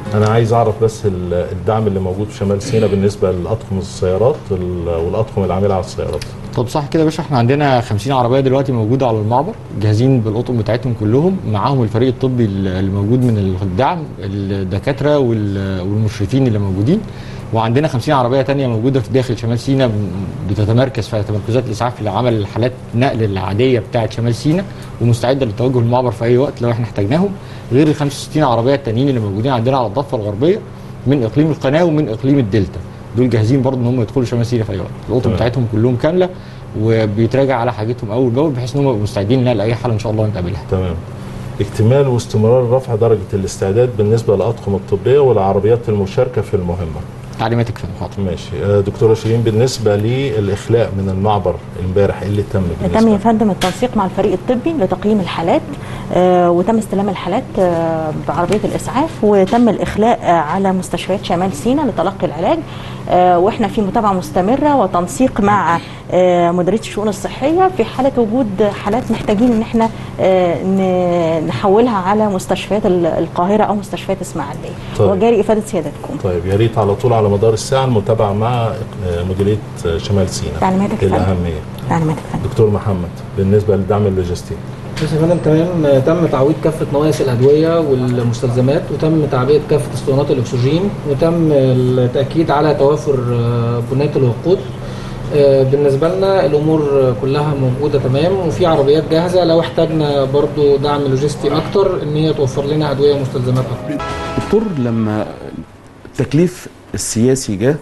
انا عايز اعرف بس ال- الدعم اللي موجود في شمال سيناء بالنسبه لاطقم السيارات ال- والاطقم العامله على السيارات طب صح كده يا باشا احنا عندنا 50 عربيه دلوقتي موجوده على المعبر جاهزين بالاطقم بتاعتهم كلهم معاهم الفريق الطبي اللي موجود من الدعم الدكاتره وال- والمشرفين اللي موجودين وعندنا 50 عربيه تانية موجوده في داخل شمال سيناء بتتمركز في تمركزات الاسعاف لعمل الحالات نقل العاديه بتاعه شمال سيناء ومستعده للتوجه المعبر في اي وقت لو احنا احتاجناهم غير ال 65 عربيه التانيين اللي موجودين عندنا على الضفه الغربيه من اقليم القناه ومن اقليم الدلتا دول جاهزين برضه ان هم يدخلوا شمال سيناء في اي وقت الاطقم تمام. بتاعتهم كلهم كامله وبيتراجع على حاجتهم اول باول بحيث ان هم يبقوا مستعدين لنا لاي حاله ان شاء الله نقابلها تمام اكتمال واستمرار رفع درجه الاستعداد بالنسبه للاطقم الطبيه والعربيات المشاركه في المهمه تعليماتك في المحاضره ماشي آه، دكتوره شيرين بالنسبه للاخلاء من المعبر امبارح ايه اللي تم بالنسبه تم يا فندم التنسيق مع الفريق الطبي لتقييم الحالات آه، وتم استلام الحالات آه، بعربيه الاسعاف وتم الاخلاء آه، على مستشفيات شمال سيناء لتلقي العلاج آه، واحنا في متابعه مستمره وتنسيق مع آه، مديريه الشؤون الصحيه في حاله وجود حالات محتاجين ان احنا آه، ن- نحولها على مستشفيات ال- القاهره او مستشفيات اسماعيليه طيب. وجاري افاده سيادتكم طيب يا ريت على طول على مدار الساعه المتابعه مع آه، مديريه آه، شمال سيناء تعليماتك يا فندم. الاهميه تعليماتك يا فندم دكتور محمد بالنسبه للدعم اللوجستي بس يا فندم تمام تم تعويض كافه نواقص الادويه والمستلزمات وتم تعبئه كافه اسطوانات الاكسجين وتم التاكيد على توافر آه، بنات الوقود آه، بالنسبه لنا الامور كلها موجوده تمام وفي عربيات جاهزه لو احتاجنا برضو دعم لوجستي اكتر ان هي توفر لنا ادويه ومستلزمات اكتر دكتور لما التكليف السياسي جاء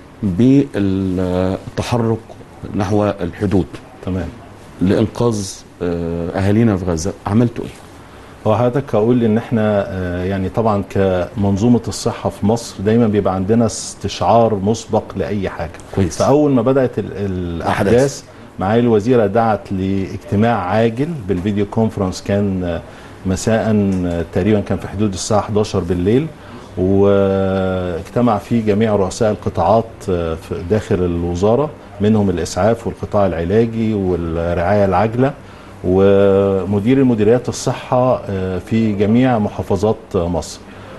بالتحرك نحو الحدود تمام لانقاذ آه، اهالينا في غزه عملتوا ايه؟ هو حضرتك هقول ان احنا آه، يعني طبعا كمنظومه الصحه في مصر دايما بيبقى عندنا استشعار مسبق لاي حاجه كويس. فاول ما بدات ال- الاحداث معالي الوزيره دعت لاجتماع عاجل بالفيديو كونفرنس كان آه، مساء آه، تقريبا كان في حدود الساعه 11 بالليل واجتمع فيه جميع رؤساء القطاعات آه، في داخل الوزاره منهم الاسعاف والقطاع العلاجي والرعايه العاجله ومدير المديريات الصحة آه، في جميع محافظات مصر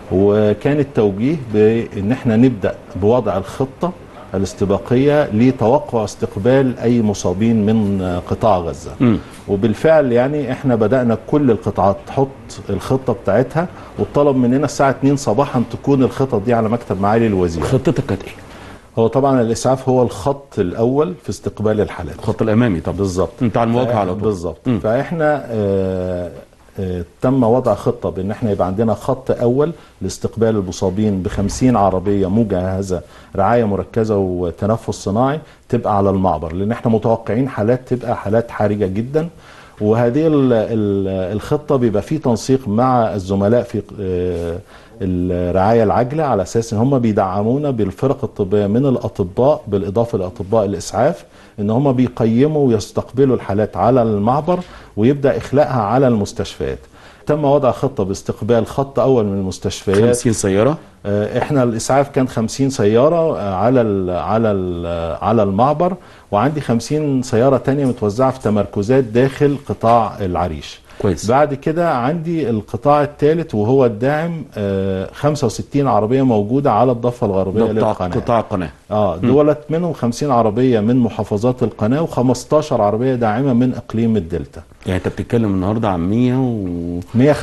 وكان التوجيه بان احنا نبدأ بوضع الخطة الاستباقية لتوقع استقبال اي مصابين من آه، قطاع غزة مم. وبالفعل يعني احنا بدأنا كل القطاعات تحط الخطة بتاعتها وطلب مننا الساعة 2 صباحا تكون الخطط دي على مكتب معالي الوزير خطتك كانت ايه؟ هو طبعا الاسعاف هو الخط الاول في استقبال الحالات الخط الامامي طب بالظبط انت على المواجهه على طول بالظبط مم. فاحنا آه آه تم وضع خطه بان احنا يبقى عندنا خط اول لاستقبال المصابين ب 50 عربيه مجهزه رعايه مركزه وتنفس صناعي تبقى على المعبر لان احنا متوقعين حالات تبقى حالات حرجه جدا وهذه ال- ال- الخطه بيبقى فيه تنسيق مع الزملاء في آه، الرعايه العاجله على اساس ان هم بيدعمونا بالفرق الطبيه من الاطباء بالاضافه لاطباء الاسعاف ان هم بيقيموا ويستقبلوا الحالات على المعبر ويبدا اخلاءها على المستشفيات تم وضع خطه باستقبال خط اول من المستشفيات 50 سياره آه، احنا الاسعاف كان 50 سياره آه، على ال على ال على المعبر وعندي 50 سياره تانية متوزعه في تمركزات داخل قطاع العريش كويس بعد كده عندي القطاع الثالث وهو الداعم آه، 65 عربيه موجوده على الضفه الغربيه ده قطاع للقناه قطاع القناه اه دولت منهم 50 عربيه من محافظات القناه و15 عربيه داعمه من اقليم الدلتا يعني انت بتتكلم النهارده عن 100 و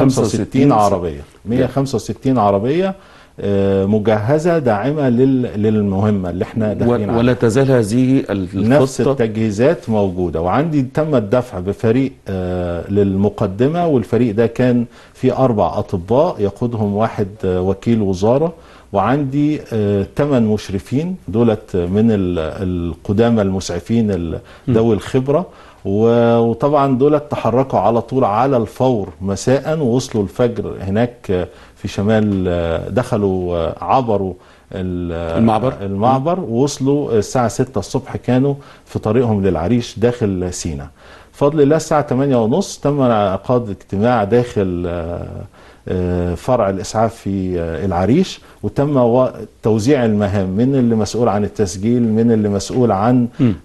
165 عربيه 165 عربيه آه، مجهزه داعمه لل- للمهمه اللي احنا داخلين و- عليها ولا تزال هذه نفس الخطه التجهيزات موجودة وعندي تم الدفع بفريق آه، للمقدمة والفريق ده كان فيه أربع أطباء يقودهم واحد آه، وكيل وزارة وعندي ثمان مشرفين دولت من ال- القدامى المسعفين ال- ذوي الخبرة و- وطبعا دولت تحركوا على طول على الفور مساء ووصلوا الفجر هناك آه، في شمال آه، دخلوا آه، عبروا ال- المعبر. المعبر ووصلوا الساعة 6 الصبح كانوا في طريقهم للعريش داخل سينا فضل الله الساعة 8 ونص تم عقاد اجتماع داخل آه، آه، فرع الإسعاف في آه، العريش وتم و- توزيع المهام من اللي مسؤول عن التسجيل من اللي مسؤول عن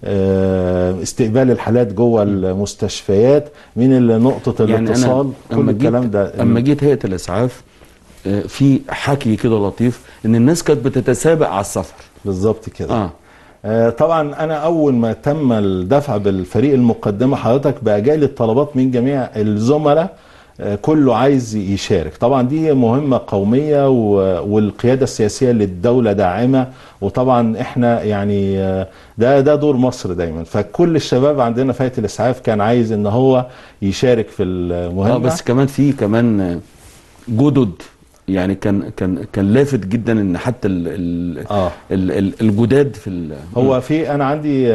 آه، استقبال الحالات جوه المستشفيات من اللي نقطة يعني الاتصال انا كل اما الكلام جيت ده اما جيت هيئه الاسعاف آه، في حكي كده لطيف ان الناس كانت بتتسابق على السفر بالظبط كده اه آه، طبعا انا اول ما تم الدفع بالفريق المقدمه حضرتك بقى جالي الطلبات من جميع الزملاء آه، كله عايز يشارك طبعا دي مهمه قوميه و- والقياده السياسيه للدوله داعمه وطبعا احنا يعني آه، ده ده دور مصر دايما فكل الشباب عندنا في هيئه الاسعاف كان عايز ان هو يشارك في المهمه اه بس كمان في كمان آه، جدد يعني كان كان كان لافت جدا ان حتى ال ال اه ال ال الجداد في ال هو في انا عندي آه،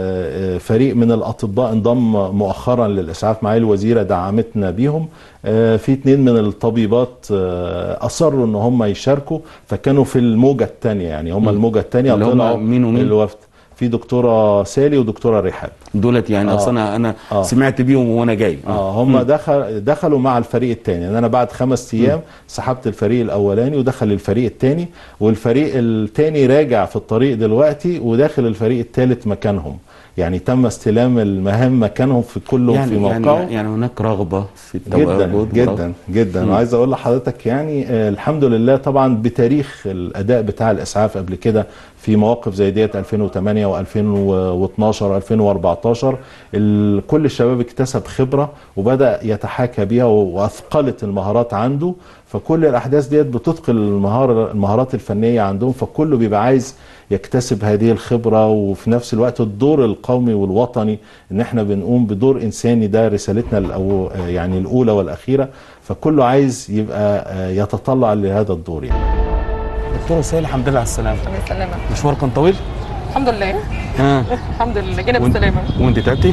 آه، فريق من الاطباء انضم مؤخرا للاسعاف معالي الوزيره دعمتنا بيهم آه، في اتنين من الطبيبات آه، اصروا ان هم يشاركوا فكانوا في الموجه الثانيه يعني هم الموجه الثانيه اللي هم طلعوا مين ومين؟ الوفد في دكتوره سالي ودكتوره رحاب دولت يعني آه. اصل انا انا آه. سمعت بيهم وانا جاي اه هم دخل دخلوا مع الفريق الثاني يعني انا بعد خمس ايام سحبت الفريق الاولاني ودخل الفريق الثاني والفريق الثاني راجع في الطريق دلوقتي وداخل الفريق الثالث مكانهم يعني تم استلام المهام مكانهم في كلهم يعني في يعني موقعه يعني هناك رغبه في جدا التواجد جدا جدا مم. وعايز اقول لحضرتك يعني آه، الحمد لله طبعا بتاريخ الاداء بتاع الاسعاف قبل كده في مواقف زي ديت 2008 و2012 و2014 ال- كل الشباب اكتسب خبره وبدا يتحاكى بيها واثقلت المهارات عنده فكل الاحداث ديت بتثقل المهاره المهارات الفنيه عندهم فكله بيبقى عايز يكتسب هذه الخبره وفي نفس الوقت الدور القومي والوطني ان احنا بنقوم بدور انساني ده رسالتنا الأو يعني الاولى والاخيره فكله عايز يبقى آه، يتطلع لهذا الدور يعني دكتوره سهيل الحمد لله على السلامه الله يسلمك مشوار كان طويل الحمد لله ها الحمد لله جينا وانت, بالسلامه وانت تعبتي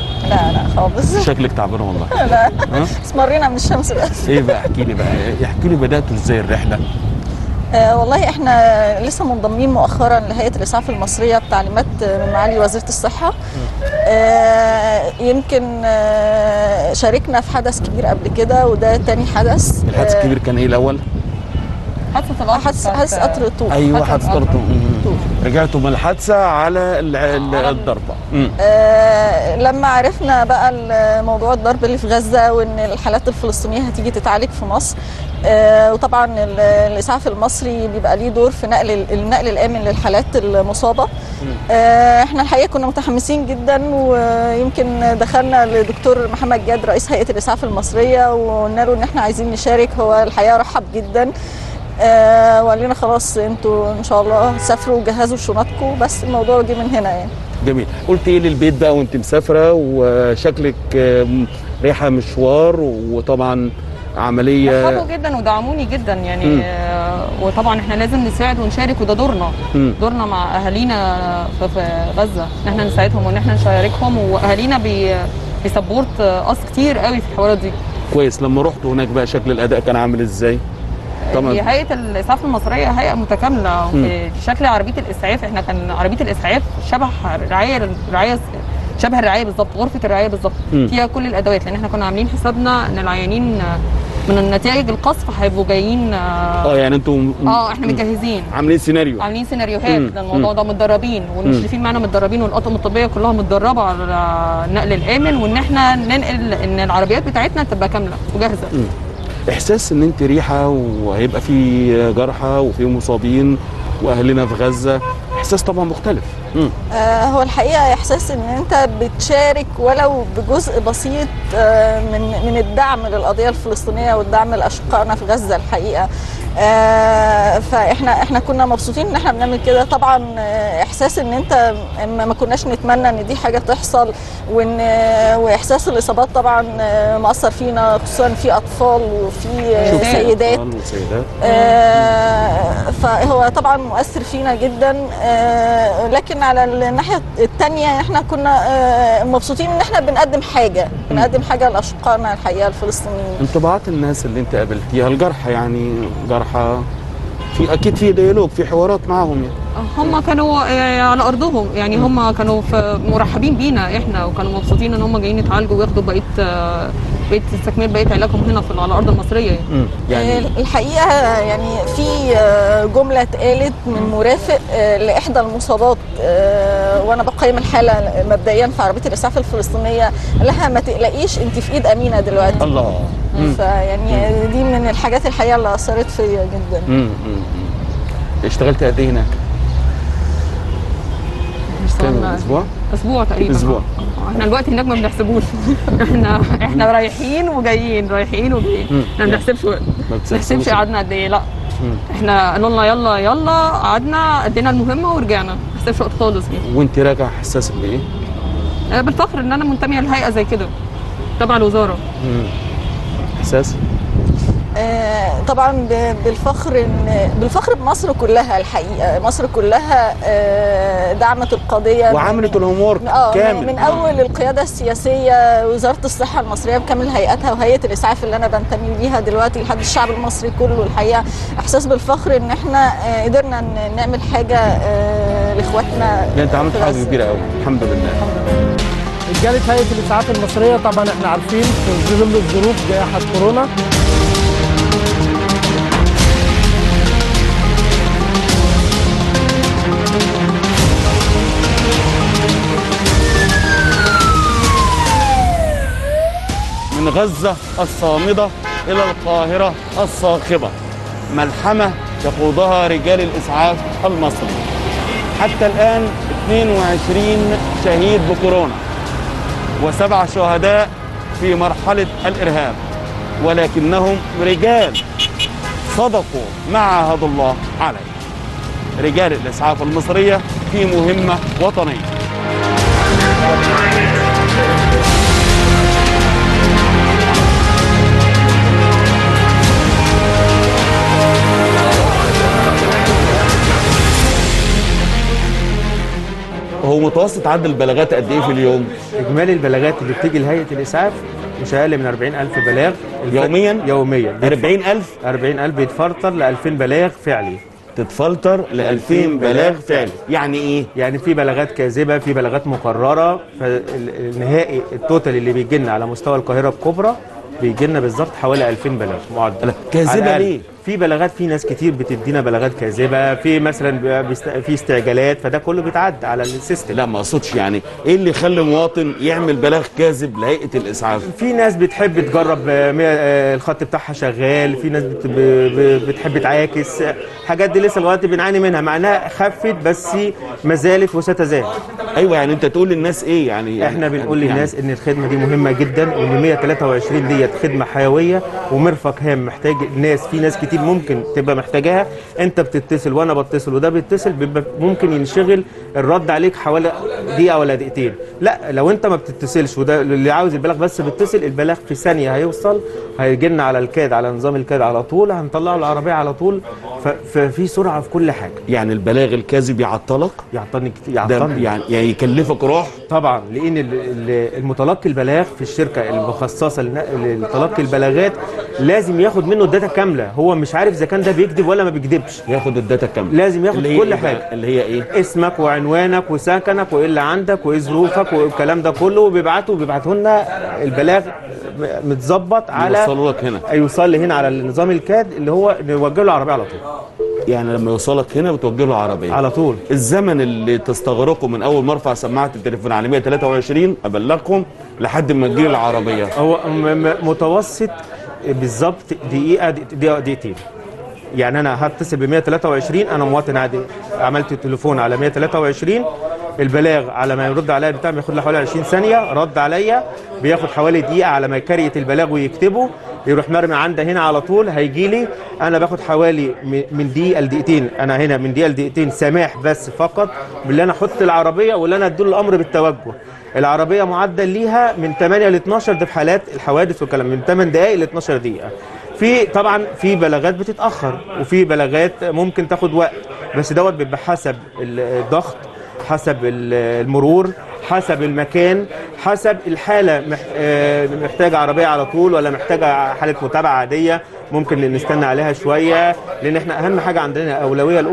لا لا خالص شكلك تعبانه والله لا ها اسمرينا من الشمس بس ايه بقى احكي لي بقى احكي لي بداتوا ازاي الرحله آه والله احنا لسه منضمين مؤخرا لهيئه الاسعاف المصريه بتعليمات من معالي وزيره الصحه آه يمكن آه شاركنا في حدث كبير قبل كده وده تاني حدث الحادث الكبير كان ايه الاول حادثه آه، القطر حدث بتاعت- حدث قطر طوق ايوه حادثة حادث القطر. طرطوم رجعتوا من الحادثه على ال- ال- على ال- الضربه مم. آه، لما عرفنا بقى ال- موضوع الضرب اللي في غزة وان الحالات الفلسطينية هتيجي تتعالج في مصر آه، وطبعا ال- الإسعاف المصري بيبقى ليه دور في نقل ال- النقل الآمن للحالات المصابة آه، احنا الحقيقة كنا متحمسين جدا ويمكن دخلنا لدكتور محمد جاد رئيس هيئة الإسعاف المصرية وقلنا له ان احنا عايزين نشارك هو الحقيقة رحب جدا آه، وقال لنا خلاص انتوا ان شاء الله سافروا وجهزوا شنطكم بس الموضوع جه من هنا يعني جميل قلت ايه للبيت بقى وانت مسافره وشكلك آم، رايحه مشوار وطبعا عمليه رحبوا جدا ودعموني جدا يعني مم. آه، وطبعا احنا لازم نساعد ونشارك وده دورنا مم. دورنا مع اهالينا في في غزه ان احنا نساعدهم وان احنا نشاركهم واهالينا بي بيسبورت قص كتير قوي في الحوارات دي كويس لما رحتوا هناك بقى شكل الاداء كان عامل ازاي طبعا هي هيئه الاسعاف المصريه هيئه متكامله في شكل عربيه الاسعاف احنا كان عربيه الاسعاف شبه رعايه رعايه شبه الرعايه بالظبط غرفه الرعايه بالظبط مم. فيها كل الادوات لان احنا كنا عاملين حسابنا ان العيانين من النتائج القصف هيبقوا جايين اه يعني انتوا م- اه احنا متجهزين عاملين سيناريو عاملين سيناريوهات مم. للموضوع ده متدربين والمشرفين معانا متدربين والاطقم الطبيه كلها متدربه على النقل الامن وان احنا ننقل ان العربيات بتاعتنا تبقى كامله وجاهزه احساس ان انت ريحه وهيبقى في جرحى وفي مصابين واهلنا في غزه احساس طبعا مختلف مم. آه، هو الحقيقه احساس ان انت بتشارك ولو بجزء بسيط آه، من من الدعم للقضيه الفلسطينيه والدعم لاشقائنا في غزه الحقيقه آه، فاحنا احنا كنا مبسوطين ان احنا بنعمل كده طبعا آه، احساس ان انت ما ما كناش نتمنى ان دي حاجه تحصل وان آه، واحساس الاصابات طبعا آه، مأثر فينا خصوصا في اطفال وفي آه، شوفي سيدات أطفال وسيدات آه، فهو طبعا مؤثر فينا جدا آه، لكن على الناحيه الثانيه احنا كنا آه، مبسوطين ان احنا بنقدم حاجه بنقدم حاجه لاشقائنا الحقيقه الفلسطينيين انطباعات الناس اللي انت قابلتيها الجرحى يعني جرحى في اكيد في ديالوج في حوارات معاهم يعني هم كانوا آه، على ارضهم يعني هم كانوا في مرحبين بينا احنا وكانوا مبسوطين ان هم جايين يتعالجوا وياخدوا بقيه آه، بقيه تستكمل بقيه علاجهم هنا في على الارض المصريه يعني. مم. يعني الحقيقه يعني في آه، جمله اتقالت من مرافق آه، لاحدى المصابات آه، وانا بقيم الحاله مبدئيا في عربيه الاسعاف الفلسطينيه قال لها ما تقلقيش انت في ايد امينه دلوقتي الله مم. فيعني دي من الحاجات الحقيقه اللي اثرت فيا جدا مم. مم. اشتغلت قد ايه هناك؟ كام اشتغلنا اسبوع؟ اسبوع تقريبا أسبوع. آه. احنا الوقت هناك ما بنحسبوش احنا احنا رايحين وجايين رايحين وجايين مم. احنا ما بنحسبش وقت ما ما بتحسبوش بنحسبش قعدنا قد ايه لا مم. احنا قالوا لنا يلا يلا قعدنا ادينا المهمه ورجعنا ما بنحسبش وقت خالص يعني وانت راجع حساس بايه؟ آه، بالفخر ان انا منتميه لهيئه زي كده تبع الوزاره مم. احساس آه، طبعا ب- بالفخر ان بالفخر بمصر كلها الحقيقه مصر كلها آه، دعمت القضيه من- وعملت الهوم اه كامل من, من اول القياده السياسيه وزاره الصحه المصريه بكامل هيئاتها وهيئه الاسعاف اللي انا بنتمي ليها دلوقتي لحد الشعب المصري كله الحقيقه احساس بالفخر ان احنا آه، قدرنا ن- نعمل حاجه آه، لاخواتنا يعني انت عملت في حاجه غزة. كبيره قوي الحمد لله رجاله هيئه الاسعاف المصريه طبعا احنا عارفين في ظل الظروف جائحه كورونا من غزة الصامدة إلى القاهرة الصاخبة ملحمة يخوضها رجال الإسعاف المصري حتى الآن 22 شهيد بكورونا وسبع شهداء في مرحلة الإرهاب ولكنهم رجال صدقوا ما عاهدوا الله عليه رجال الإسعاف المصرية في مهمة وطنية هو متوسط عدد البلاغات قد ايه في اليوم؟ اجمالي البلاغات اللي بتيجي لهيئه الاسعاف مش اقل من 40000 بلاغ الف- يومياً؟ يوميا 40000 40000 بيتفلتر ل 2000 بلاغ فعلي تتفلتر ل 2000 بلاغ فعلي يعني ايه؟ يعني في بلاغات كاذبه في بلاغات مكرره فالنهائي التوتال اللي بيجي لنا على مستوى القاهره الكبرى بيجي لنا بالظبط حوالي 2000 بلاغ معدل كاذبة على الأقل. ليه؟ في بلاغات في ناس كتير بتدينا بلاغات كاذبه في مثلا بيست- في استعجالات فده كله بيتعدى على السيستم لا ما اقصدش يعني ايه اللي يخلي مواطن يعمل بلاغ كاذب لهيئه الاسعاف؟ في ناس بتحب تجرب آه، مية- آه، الخط بتاعها شغال في ناس بت- ب- ب- بتحب تعاكس آه، الحاجات دي لسه لغايه بنعاني منها مع انها خفت بس ما زالت وستزال ايوه يعني انت تقول للناس ايه يعني احنا بنقول يعني للناس ان الخدمه دي مهمه جدا وان 123 ديت خدمه حيويه ومرفق هام محتاج ناس في ناس كتير ممكن تبقى محتاجاها انت بتتصل وانا بتصل وده بيتصل بيبقى ممكن ينشغل الرد عليك حوالي دقيقه ولا دقيقتين لا لو انت ما بتتصلش وده اللي عاوز البلاغ بس بيتصل البلاغ في ثانيه هيوصل هيجي لنا على الكاد على نظام الكاد على طول هنطلعه العربيه على طول ف- ففي سرعه في كل حاجه يعني البلاغ الكاذب يعطلك يعطلني كتير ده يعطلني يعني يعني يكلفك روح طبعا لان ال- ال- المتلقي البلاغ في الشركه المخصصه لنقل- لتلقي البلاغات لازم ياخد منه الداتا كامله هو مش عارف اذا كان ده بيكذب ولا ما بيكذبش ياخد الداتا كامله لازم ياخد اللي هي كل إيه حاجة. بقى؟ اللي هي ايه؟ اسمك وعنوانك وسكنك وايه اللي عندك وايه ظروفك والكلام ده كله وبيبعته بيبعته لنا البلاغ م- متظبط على يوصلوا لك هنا يوصل لي هنا على النظام الكاد اللي هو نوجه له العربيه على طول يعني لما يوصلك هنا بتوجه له عربيه على طول الزمن اللي تستغرقه من اول ما ارفع سماعه التليفون على 123 ابلغكم لحد ما تجيلي العربيه هو م- م- متوسط بالظبط دقيقه دقيقه دقيقتين يعني انا هتصل ب 123 انا مواطن عادي عملت تليفون على 123 البلاغ على ما يرد عليا بتاع بياخد له حوالي 20 ثانيه رد عليا بياخد حوالي دقيقه على ما يكريت البلاغ ويكتبه يروح مرمي عندي هنا على طول هيجي لي انا باخد حوالي م- من دقيقه لدقيقتين انا هنا من دقيقه لدقيقتين سماح بس فقط باللي انا احط العربيه واللي انا اديله الامر بالتوجه العربيه معدل ليها من 8 ل 12 ده في حالات الحوادث والكلام من 8 دقائق ل 12 دقيقه في طبعا في بلاغات بتتاخر وفي بلاغات ممكن تاخد وقت بس دوت بيبقى حسب الضغط حسب ال- المرور حسب المكان حسب الحاله مح- آه، محتاجه عربيه على طول ولا محتاجه حاله متابعه عاديه ممكن نستنى عليها شويه لان احنا اهم حاجه عندنا الاولويه الاولى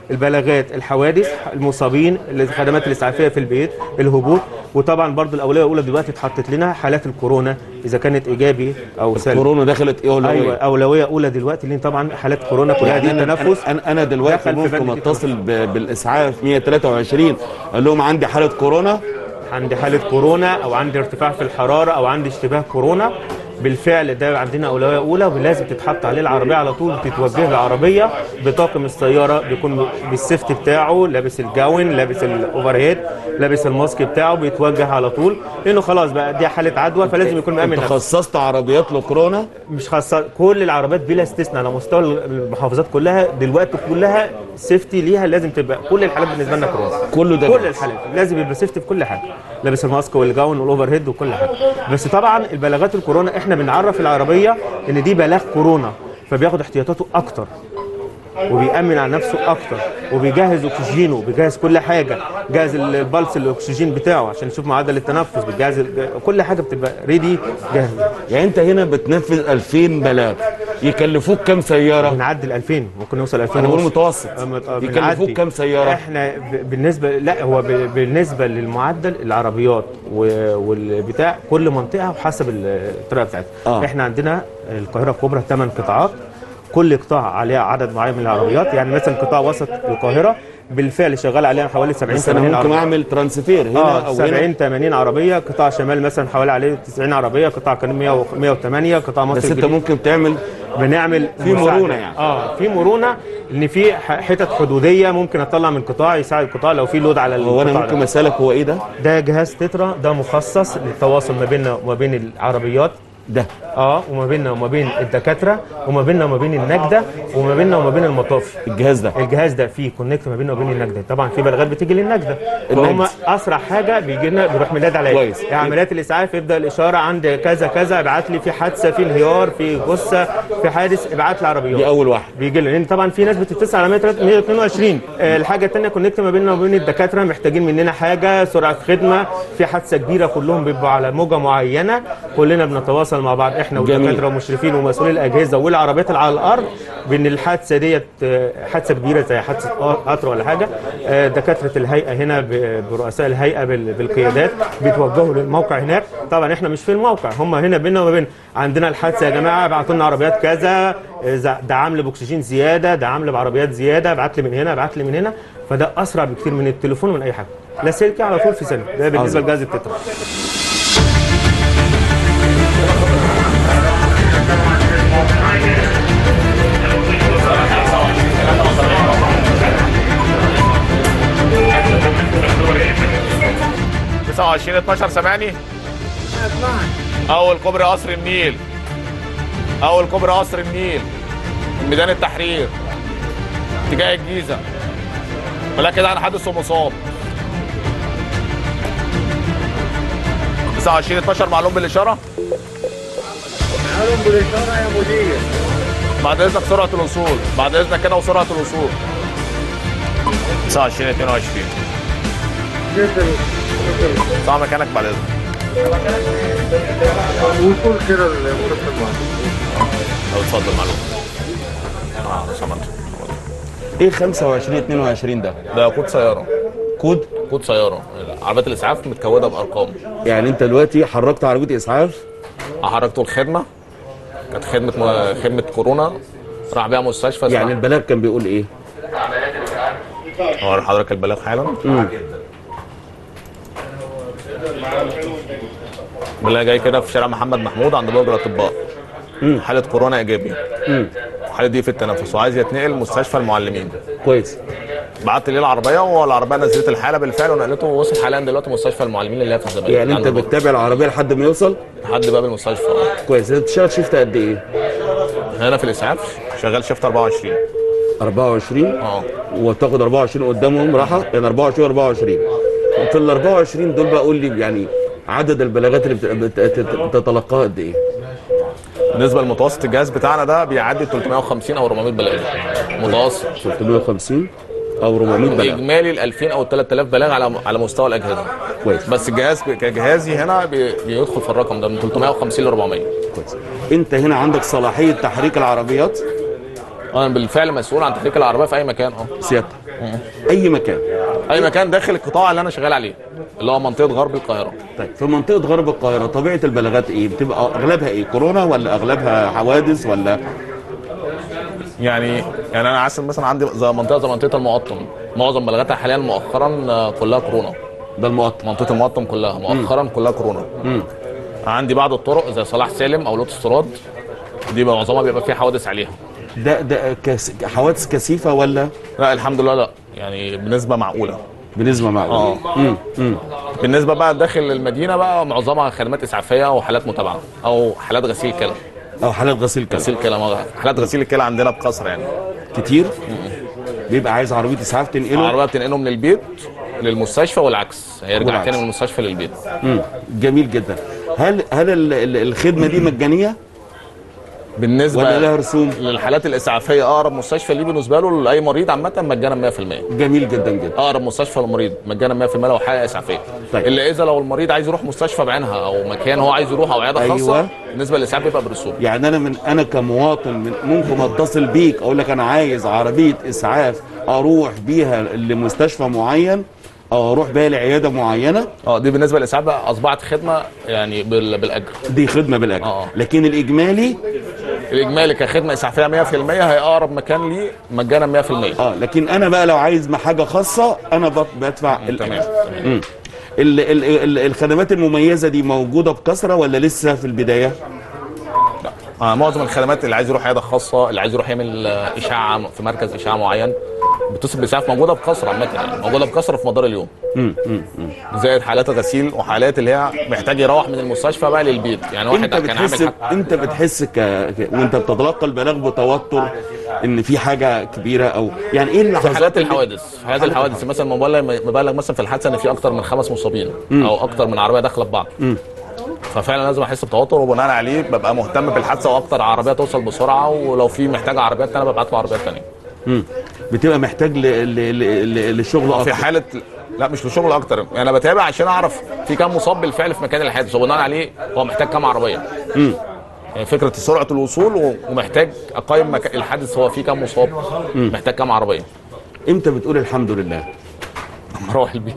البلاغات الحوادث المصابين الخدمات الاسعافيه في البيت الهبوط وطبعا برضو الاولويه الاولى دلوقتي اتحطت لنا حالات الكورونا اذا كانت ايجابي او سلبي كورونا دخلت ايه ولا ايوه اولويه اولى دلوقتي لان طبعا حالات كورونا كلها دي يعني تنفس أنا, انا انا دلوقتي دخل في ممكن بند اتصل ب- بالاسعاف 123 اقول لهم عندي حاله كورونا عندي حالة كورونا أو عندي ارتفاع في الحرارة أو عندي اشتباه كورونا بالفعل ده عندنا أولوية أولى ولازم تتحط عليه العربية على طول تتوجه العربية بطاقم السيارة بيكون بالسيفت بتاعه لابس الجاون لابس الأوفر هيد لابس الماسك بتاعه بيتوجه على طول لأنه خلاص بقى دي حالة عدوى فلازم يكون مأمن انت نفسه خصصت عربيات لكورونا مش خاصة كل العربيات بلا استثناء على مستوى المحافظات كلها دلوقتي كلها سيفتي ليها لازم تبقى كل الحالات بالنسبة لنا كورونا كله ده كل جاهز. الحالات لازم يبقى سيفتي في كل حاجه لابس الماسك والجاون والاوفر هيد وكل حاجه بس طبعا البلاغات الكورونا احنا بنعرف العربيه ان دي بلاغ كورونا فبياخد احتياطاته اكتر وبيأمن على نفسه اكتر وبيجهز اكسجينه وبيجهز كل حاجه جهز البلس الاكسجين بتاعه عشان يشوف معدل التنفس بيجهز ال- كل حاجه بتبقى ريدي جاهزه يعني انت هنا بتنفذ 2000 بلاغ يكلفوك كام سياره بنعدي ال 2000 ممكن نوصل 2000 انا بقول ونص. متوسط أما- آه، يكلفوك بنعدي. كام سياره احنا ب- بالنسبه لا هو ب- بالنسبه للمعدل العربيات و- والبتاع كل منطقه وحسب الطريقه بتاعتها آه. احنا عندنا القاهره الكبرى ثمان قطاعات كل قطاع عليه عدد معين من العربيات يعني مثلا قطاع وسط القاهره بالفعل شغال عليها حوالي 70 بس انا 80 ممكن عربيه اعمل ترانسفير هنا اه او هنا 70 80 عربيه قطاع شمال مثلا حوالي عليه 90 عربيه قطاع جنوب 100 108 قطاع مصر بس انت الجديد. ممكن تعمل بنعمل في مساعدة. مرونة يعني. اه في مرونه ان في ح- حتت حدوديه ممكن اطلع من قطاع يساعد القطاع لو في لود على هو انا القطاع ممكن ده. اسالك هو ايه ده ده جهاز تترا ده مخصص للتواصل ما بيننا وما بين العربيات ده اه وما بيننا وما بين الدكاتره وما بيننا وما بين النجده وما بيننا وما بين المطافي الجهاز ده الجهاز ده فيه كونكت ما بيننا وبين النجده طبعا في بلاغات بتيجي للنجده النجد. فهم اسرع حاجه بيجي لنا بيروح منادي عليا كويس. يعني عمليات الاسعاف يبدا الاشاره عند كذا كذا ابعت لي في حادثه في انهيار في جثه في حادث ابعت لي عربيات دي اول واحد بيجي لنا لان طبعا في ناس بتتصل على 122 آه، الحاجه الثانيه كونكت ما بيننا وبين الدكاتره محتاجين مننا حاجه سرعه خدمه في حادثه كبيره كلهم بيبقوا على موجه معينه كلنا بنتواصل مع بعض احنا جميل. والدكاتره والمشرفين ومسؤولي الاجهزه والعربيات اللي على الارض بان الحادثه ديت آه، حادثه كبيره زي حادثه قطر ولا حاجه آه، دكاتره الهيئه هنا ب- برؤساء الهيئه بال- بالقيادات بيتوجهوا للموقع هناك طبعا احنا مش في الموقع هم هنا بينا وما بين عندنا الحادثه يا جماعه ابعتوا لنا عربيات كذا آه، ده عامل باكسجين زياده ده عامل بعربيات زياده ابعت لي من هنا ابعت لي من هنا فده اسرع بكتير من التليفون ومن اي حاجه لاسلكي على طول في ثانيه ده بالنسبه عظيم. لجهاز التترا تسعة وعشرين 12 سامعني اول كوبري قصر النيل اول كوبري قصر النيل ميدان التحرير اتجاه الجيزه ولكن كده عن حادث ومصاب 29 12 معلوم بالاشاره معلوم بالاشاره يا مدير بعد اذنك سرعه الوصول بعد اذنك كده وسرعه الوصول 29 22 صع مكانك بعد اذنك وصول كده لمستشفى لو اتفضل معلوم اه سمعت ايه 25 22 ده ده كود سياره كود كود سياره عربيات الاسعاف متكوده بارقام يعني انت دلوقتي حركت عربيه اسعاف حركته الخدمه كانت خدمه م... خدمه كورونا راح بيها مستشفى يعني البلاغ كان بيقول ايه هو حضرتك البلاغ حالا مم. البلاغ جاي كده في شارع محمد محمود عند برج الاطباء حاله كورونا ايجابي مم. الحاله دي في التنفس وعايز يتنقل مستشفى المعلمين كويس بعت لي العربيه والعربيه نزلت الحاله بالفعل ونقلته ووصل حاليا دلوقتي مستشفى المعلمين اللي هي في الزمالك يعني انت عند برج. بتتابع العربيه لحد ما يوصل لحد باب المستشفى كويس انت بتشتغل شيفت قد ايه هنا في الاسعاف شغال شيفت 24 24 اه وتاخد 24 قدامهم راحه يعني 24 24 في ال 24 دول بقى قول لي يعني عدد البلاغات اللي بت- بت- بت- بتتلقاها قد ايه؟ بالنسبه لمتوسط الجهاز بتاعنا ده بيعدي 350 او 400 بلاغ متوسط 350 او 400 بلاغ اجمالي ال 2000 او 3000 بلاغ على على مستوى الاجهزه كويس بس الجهاز كجهازي هنا بي- بيدخل في الرقم ده من 350 ل 400 كويس انت هنا عندك صلاحيه تحريك العربيات انا بالفعل مسؤول عن تحريك العربيه في اي مكان اه سيادتك اي مكان اي مكان داخل القطاع اللي انا شغال عليه اللي هو منطقه غرب القاهره طيب في منطقه غرب القاهره طبيعه البلاغات ايه بتبقى اغلبها ايه كورونا ولا اغلبها حوادث ولا يعني يعني انا عايز مثلا عندي زي منطقه زي منطقه المقطم معظم بلاغاتها حاليا مؤخرا آه، كلها كورونا ده المقطم منطقه المقطم كلها مؤخرا كلها كورونا مم. عندي بعض الطرق زي صلاح سالم او لوتس تراد دي بقى معظمها بيبقى فيها حوادث عليها ده ده كس... حوادث كثيفه ولا لا الحمد لله لا يعني بنسبه معقوله بنسبه معقوله اه مم. مم. بالنسبه بقى داخل المدينه بقى معظمها خدمات اسعافيه وحالات متابعه او حالات غسيل كلى او حالات غسيل كلى غسيل كلى ما- حالات غسيل الكلى عندنا بكثره يعني كتير بيبقى عايز عربيه اسعاف تنقله العربيه بتنقله من البيت للمستشفى والعكس هيرجع والعكس. تاني من المستشفى للبيت مم. جميل جدا هل هل ال- ال- الخدمه دي مجانيه بالنسبه ولا لها رسوم للحالات الاسعافيه اقرب مستشفى ليه بالنسبه له لاي مريض عامه مجانا 100% جميل جدا جدا اقرب مستشفى للمريض مجانا 100% لو حاله اسعافيه طيب. الا اذا لو المريض عايز يروح مستشفى بعينها او مكان هو عايز يروح او عياده خاصه أيوة. بالنسبه للاسعاف بيبقى برسوم يعني انا من انا كمواطن من ممكن اتصل بيك اقول لك انا عايز عربيه اسعاف اروح بيها لمستشفى معين او اروح بيها لعياده معينه اه دي بالنسبه للاسعاف بقى اصبحت خدمه يعني بال- بالاجر دي خدمه بالاجر آه. لكن الاجمالي الاجمالي كخدمه اسعافيه 100% هي اقرب مكان ليه مجانا 100% اه لكن انا بقى لو عايز ما حاجه خاصه انا بط- بدفع تمام الأجر. تمام مم. ال ال ال الخدمات المميزه دي موجوده بكثره ولا لسه في البدايه آه معظم الخدمات اللي عايز يروح عياده خاصه اللي عايز يروح يعمل آه، اشعه في مركز اشعه معين بتصل باسعاف موجوده بكثره عامه يعني موجوده بكثره في مدار اليوم مم. مم. مم. زائد حالات غسيل وحالات اللي هي محتاج يروح من المستشفى بقى للبيت يعني واحد انت كان بتحس عامل حاجة انت بتحس ك... ك... وانت بتتلقى البلاغ بتوتر ان في حاجه كبيره او يعني ايه في اللحظات حالات اللي- الحوادث في حالات الحوادث مثلا مبلغ مبلغ مثلا في الحادثه ان في اكتر من خمس مصابين او اكتر من عربيه داخله ببعض مم. ففعلا لازم احس بتوتر وبناء عليه ببقى مهتم بالحادثه واكتر عربيه توصل بسرعه ولو في محتاجه عربيات ثانيه ببعت له عربيات ثانيه مم. بتبقى محتاج ل... ل... ل... ل... لشغل في اكتر حاله لا مش لشغل اكتر يعني انا بتابع عشان اعرف في كام مصاب بالفعل في مكان الحادث وبناء عليه هو محتاج كام عربيه مم. يعني فكره سرعه الوصول و- ومحتاج اقيم مكان الحادث هو فيه كام مصاب محتاج كام عربيه امتى بتقول الحمد لله لما اروح البيت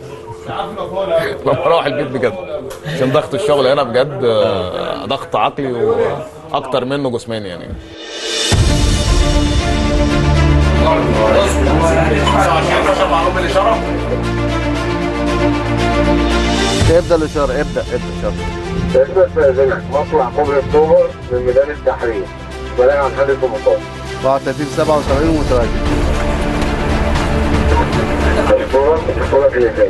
لما اروح البيت بجد عشان ضغط الشغل هنا بجد آه، ضغط عقلي واكتر منه جسماني يعني ابدا الاشاره ابدا ابدا الاشاره تقريبا استاذنك مطلع كوبري اكتوبر من ميدان التحرير بلاغ عن حادث المطار 34 77 متواجد الصورة الصورة اللي فاتت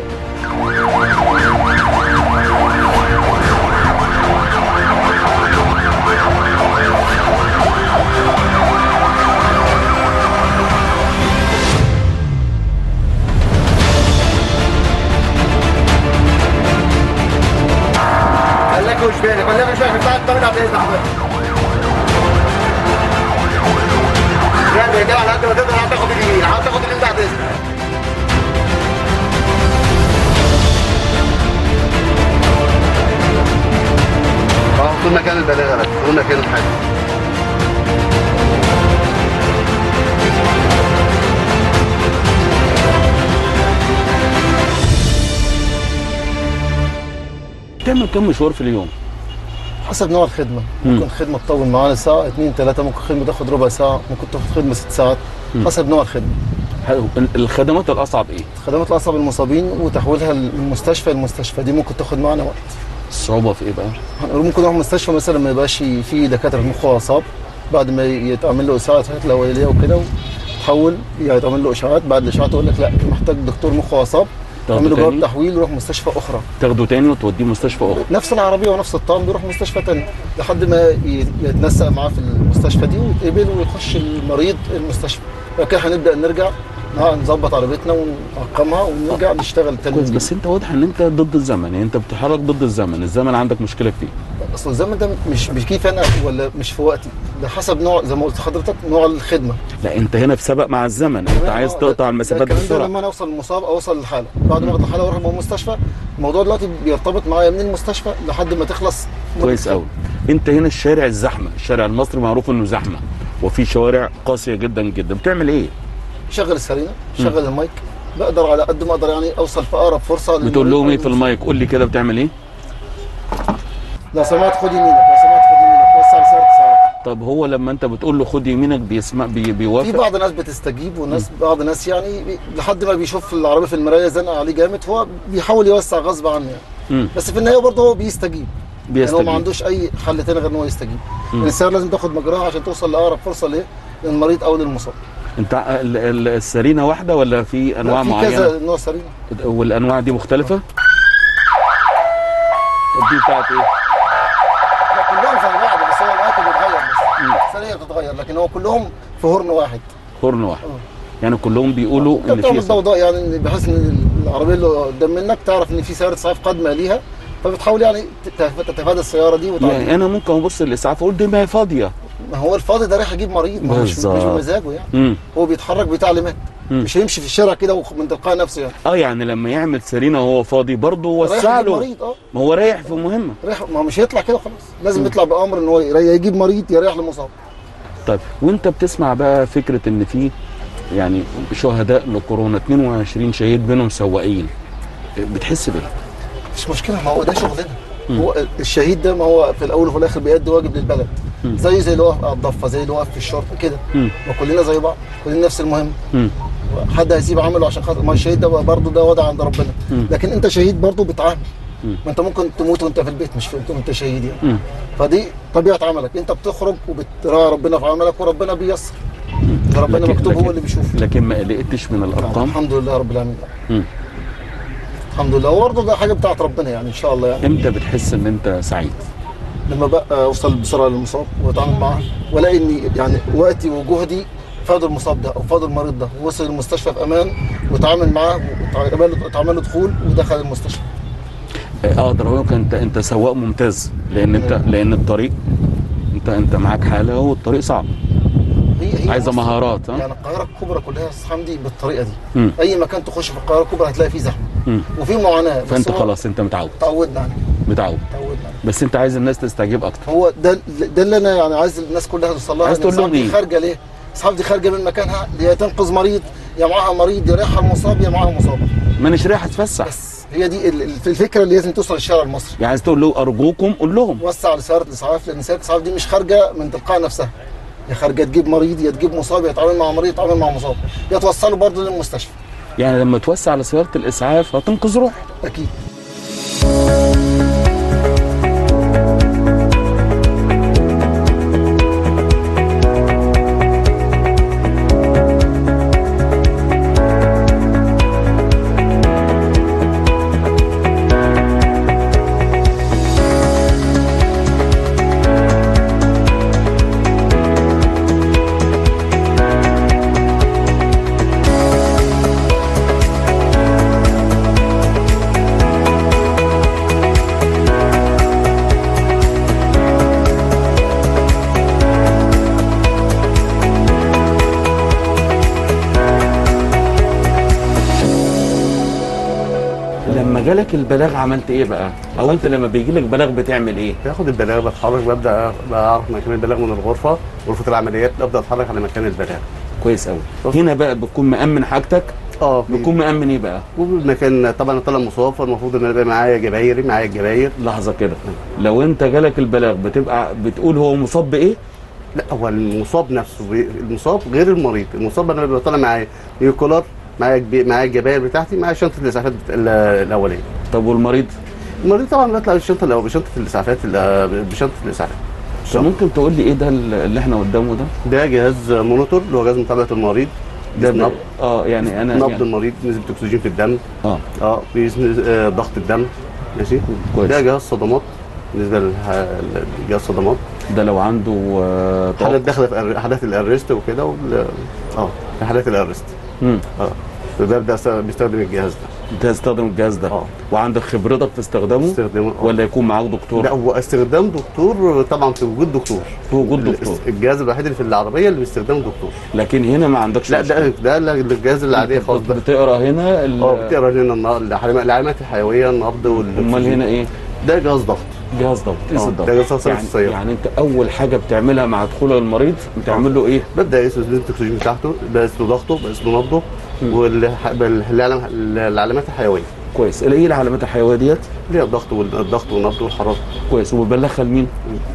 خليك مش بالك خليك مش بالك بتاعت طمن عبد العزيز احمد يعني يا جماعه على قد ما تقدر عم تاخد اليمين عم تاخد اليمين تحت اسمك اه طول مكان البلاغه بس طول مكان الحاجه بتعمل كم مشوار في اليوم حسب نوع الخدمه ممكن خدمه تطول معانا ساعه اثنين ثلاثه ممكن خدمه تاخد ربع ساعه ممكن تاخد خدمه ست ساعات حسب نوع الخدمه هل- الخدمات الاصعب ايه خدمات الاعصاب المصابين وتحويلها من مستشفى لمستشفى دي ممكن تاخد معنا وقت الصعوبه في ايه بقى هنقول ممكن نروح مستشفى مثلا ما يبقاش في دكاتره مخ واعصاب بعد ما يتعمل له اشاعات الاوليه وكده تحول يتعمل له اشاعات بعد الاشاعات يقول لك لا محتاج دكتور مخ واعصاب تاخده تعمل له جواب تاني؟ تحويل يروح مستشفى اخرى تاخده تاني وتوديه مستشفى اخرى نفس العربيه ونفس الطعم بيروح مستشفى تاني لحد ما ي- يتنسق معاه في المستشفى دي ويتقبل ويخش المريض المستشفى بعد كده هنبدا نرجع نع- نظبط عربيتنا ونعقمها ونرجع نشتغل تاني كويس بس انت واضح ان انت ضد الزمن يعني انت بتتحرك ضد الزمن الزمن عندك مشكله فيه اصل الزمن ده مش مش كيف انا ولا مش في وقتي ده حسب نوع زي ما قلت لحضرتك نوع الخدمه لا انت هنا في سبق مع الزمن انت عايز آه، تقطع ده- المسافات ده الكلام ده بسرعه لما انا اوصل للمصاب او اوصل للحاله بعد ما اخد الحاله واروح من المستشفى الموضوع دلوقتي بيرتبط معايا من المستشفى لحد ما تخلص كويس قوي انت هنا الشارع الزحمه الشارع المصري معروف انه زحمه وفي شوارع قاسيه جدا جدا بتعمل ايه شغل السرينه شغل المايك بقدر على قد ما اقدر يعني اوصل في اقرب فرصه بتقول لهم ايه في المايك قول لي كده بتعمل ايه لو سمعت خد يمينك لو سمعت خد يمينك وسع لسيارة الاسعاف طب هو لما انت بتقول له خد يمينك بيسمع بي في بيوافق بعض الناس بتستجيب وناس بعض الناس يعني بي- لحد ما بيشوف العربيه في المرايه زنقه عليه جامد فهو بيحاول يوسع غصب عنه يعني مم. بس في النهايه برضه هو بيستجيب يعني هو بيستجيب. ما عندوش اي حل تاني غير ان هو يستجيب مم. يعني السياره لازم تاخد مجراها عشان توصل لاقرب فرصه ليه للمريض او للمصاب انت ال- ال- السرينه واحده ولا في انواع لا، في معينه كذا نوع سرينه والانواع دي مختلفه طب دي بتاعت ايه لا، كلهم زي بعض بس هو الوقت بيتغير بس السريه بتتغير لكن هو كلهم في هرن واحد فرن واحد يعني كلهم بيقولوا ان بتعمل في ضوضاء يعني بحيث ان العربيه اللي قدام منك تعرف ان في سياره اسعاف قادمه ليها فبتحاول يعني تت- تتفادى السياره دي وتعدي يعني انا ممكن ابص للاسعاف اقول دي ما هي فاضيه ما هو الفاضي ده رايح يجيب مريض ما هو مش مش بالظبط. بمزاجه يعني امم هو بيتحرك بتعليمات مش هيمشي في الشارع كده وخ- من تلقاء نفسه يعني اه يعني لما يعمل سرينه وهو فاضي برضه رايح وسع يجيب له مريض اه ما هو رايح في مهمه رايح ما هو مش هيطلع كده خلاص لازم يطلع بامر ان هو يا يجيب مريض يا رايح لمصاب طيب وانت بتسمع بقى فكره ان في يعني شهداء لكورونا 22 شهيد بينهم سواقين بتحس بايه؟ مش مشكله ما هو ده شغلنا هو الشهيد ده ما هو في الاول وفي الاخر بيأدي واجب للبلد مم. زي زي اللي واقف على الضفه زي اللي واقف في الشرطه كده مم. ما كلنا زي بعض كلنا نفس المهم مم. حد هيسيب عمله عشان خاطر ما الشهيد ده برضه ده وضع عند ربنا مم. لكن انت شهيد برضه بتعامل مم. ما انت ممكن تموت وانت في البيت مش في وانت شهيد يعني مم. فدي طبيعه عملك انت بتخرج وبتراعي ربنا في عملك وربنا بيسر ده ربنا لكن- مكتوب لكن- هو اللي بيشوف لكن ما قلقتش من الارقام الحمد لله رب العالمين مم. الحمد لله وبرضه ده حاجه بتاعت ربنا يعني ان شاء الله يعني امتى بتحس ان انت سعيد؟ لما بقى اوصل بسرعه للمصاب واتعامل معاه والاقي ان يعني وقتي وجهدي فاد المصاب ده او فاد المريض ده ووصل المستشفى في امان واتعامل معاه واتعمل له اتعمل له دخول ودخل المستشفى اقدر اقول لك انت انت سواق ممتاز لان انت لان الطريق انت انت معاك حاله والطريق صعب هي هي عايزه مصر. مهارات ها؟ يعني القاهره الكبرى كلها يا استاذ حمدي بالطريقه دي مم. اي مكان تخش في القاهره الكبرى هتلاقي فيه زحمه مم. وفي معاناه بس فانت هو خلاص انت متعود تعودنا عليه متعود تعودنا عليه. بس انت عايز الناس تستجيب اكتر هو ده ده اللي انا يعني عايز الناس كلها توصل لها عايز إن تقول لهم الإسعاف دي إيه؟ خارجه ليه؟ الاسعاف دي خارجه من مكانها يا تنقذ مريض يا معاها مريض يا رايحه المصاب يا معاها مصاب ما اناش رايح اتفسح بس هي دي ال- ال- الفكره اللي لازم توصل للشارع المصري يعني عايز تقول له ارجوكم قول لهم وسع لسياره الاسعاف لان سياره الاسعاف دي مش خارجه من تلقاء نفسها يا خارجه تجيب مريض يا تجيب مصاب يا تتعامل مع مريض يتعامل مع مصاب يا توصله برضه للمستشفى يعني لما توسع على سياره الاسعاف هتنقذ روح اكيد لما جالك البلاغ عملت ايه بقى او انت لما بيجي لك بلاغ بتعمل ايه باخد البلاغ بتحرك ببدا بعرف مكان البلاغ من الغرفه غرفه العمليات ابدا اتحرك على مكان البلاغ كويس قوي هنا بقى بتكون مأمن حاجتك اه بتكون مأمن ايه بقى والمكان طبعا انا طالع مصاب فالمفروض ان انا يبقى معايا جبايري معايا الجباير لحظه كده لو انت جالك البلاغ بتبقى بتقول هو مصاب بايه لا هو المصاب نفسه بي- المصاب غير المريض المصاب انا بيبقى طالع معايا نيوكولار معايا جبي- معايا الجباير بتاعتي معايا شنطه الاسعافات بت- ال- الاوليه طب والمريض المريض طبعا بيطلع بالشنطه الاول بشنطه الاسعافات ال- بشنطه الاسعافات طب ممكن تقول لي ايه ده اللي احنا قدامه ده ده جهاز مونيتور اللي هو جهاز متابعه المريض ده نبض اه يعني انا نبض يعني المريض نسبه اكسجين في الدم اه اه بيقيس نز- آه، ضغط الدم ماشي كويس. ده جهاز صدمات بالنسبه لجهاز صدمات ده لو عنده آه حالات داخله في الر- حالات الارست وكده وال- اه في حالات الارست امم اه فببدا أست- بيستخدم الجهاز ده تستخدم الجهاز ده اه وعندك خبرتك في استخدامه استخدامه آه. ولا يكون معاك دكتور لا هو استخدام دكتور طبعا في وجود دكتور في وجود دكتور الجهاز الوحيد اللي في العربيه اللي باستخدام دكتور لكن هنا ما عندكش لا مشكلة. ده ده الجهاز العاديه خالص ده بتقرا هنا ال- اه بتقرا هنا الن- العلامات الحيويه النبض وال امال هنا ايه ده جهاز ضغط جهاز ضغط قيس آه، الضغط ده جهاز ضغط يعني, السيارة. يعني انت اول حاجه بتعملها مع دخول المريض بتعمل له ايه ببدا اقيس نسبه الاكسجين بتاعته بقيس له ضغطه بقيس له نبضه والعلامات الحيويه كويس ايه العلامات الحيويه ديت اللي هي الضغط والضغط والنبض والحراره كويس وبتبلغها لمين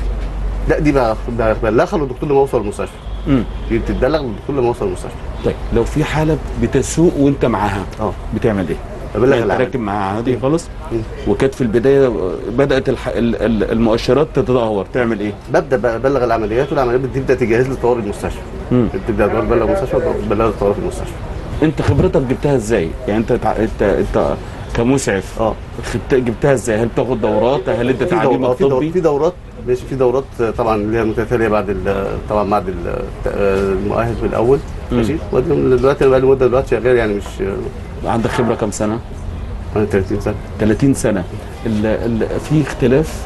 لا دي بقى ببلغها للدكتور لما اوصل المستشفى امم دي بتتبلغ للدكتور لما اوصل المستشفى طيب لو في حاله بتسوق وانت معاها اه بتعمل ايه ببلغ يعني انت العامل. راكب معاها عادي خالص وكانت في البدايه بدات الح... ال- ال- المؤشرات تتدهور تعمل ايه ببدا بقى ابلغ العمليات والعمليات بتبدا تجهز لي طوارئ المستشفى مم. بتبدا تبلغ المستشفى وتبلغ الطوارئ في المستشفى انت خبرتك جبتها ازاي يعني انت تع... انت انت كمسعف اه خدت... جبتها ازاي هل بتاخد دورات هل انت في تعليمك دورات في دورات طبي في دورات ماشي في دورات طبعا اللي هي متتاليه بعد ال- طبعا بعد ال- المؤهل في الاول ماشي ودلوقتي دلوقتي انا بقى لي مده دلوقتي شغال يعني مش عندك خبره كام سنه انا 30 سنه 30 سنه ال... ال... في اختلاف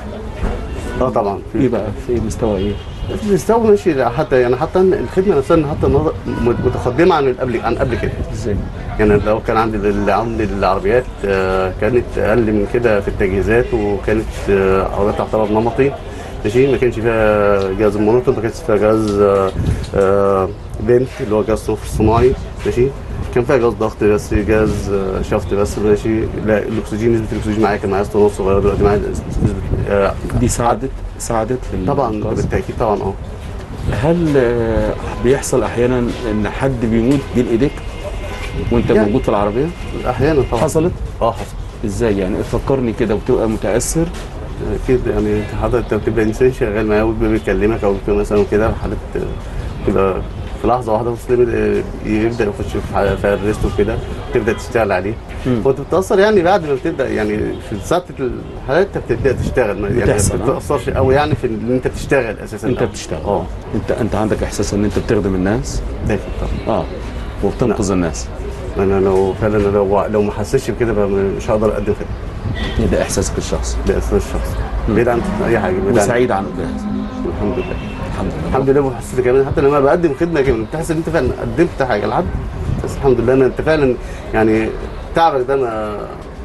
اه طبعا في ايه بقى في مستوى ايه بيستوى ماشي حتى يعني حتى الخدمه نفسها إن حتى النهارده متقدمه عن قبل عن قبل كده ازاي يعني لو كان عندي ال- عندي العربيات آه، كانت اقل من كده في التجهيزات وكانت آه، عربيات تعتبر نمطي ماشي ما كانش فيها جهاز المونيتور ما كانش فيها جهاز آه، آه، بنت اللي هو جهاز صفر صناعي ماشي كان فيها جهاز ضغط بس جهاز آه، شفط بس ماشي لا الاكسجين نسبه الاكسجين معايا كان معايا اسطوانات صغيره دلوقتي معايا نسبه آه، دي ساعدت ساعدت في طبعا الإنقاذ؟ بالتاكيد طبعا اه هل آه، بيحصل احيانا ان حد بيموت بين ايديك وانت يعني. موجود في العربيه احيانا طبعا حصلت اه حصل ازاي يعني فكرني كده وتبقى متاثر اكيد يعني حضرتك انت بتبقى انسان شغال معاه وبيبقى بيكلمك او بيبقى مثلا كده حضرتك كده في لحظه واحده بس يبدا يبدا يخش في ح- في الريست وكده تبدا تشتغل عليه مم. وانت بتتاثر يعني بعد ما بتبدا يعني في ساعه الحالات انت بتبدا تشتغل ما- يعني بتحصل، ما اه؟ بتتاثرش قوي يعني في ان انت بتشتغل اساسا انت الأول. بتشتغل اه انت انت عندك احساس ان انت بتخدم الناس ده طبعا اه وبتنقذ الناس انا لو فعلا لو لو ما حسيتش بكده بقى مش هقدر اقدم خدمه ده احساسك الشخصي ده اساس الشخص بعيد عن اي حاجه بعيد عن- وسعيد عن ده الحمد لله الحمد لله الحمد لله وحسيت كمان حتى لما بقدم خدمه كمان بتحس ان انت فعلا قدمت حاجه لحد بس الحمد لله ان انت فعلا يعني تعبك ده ما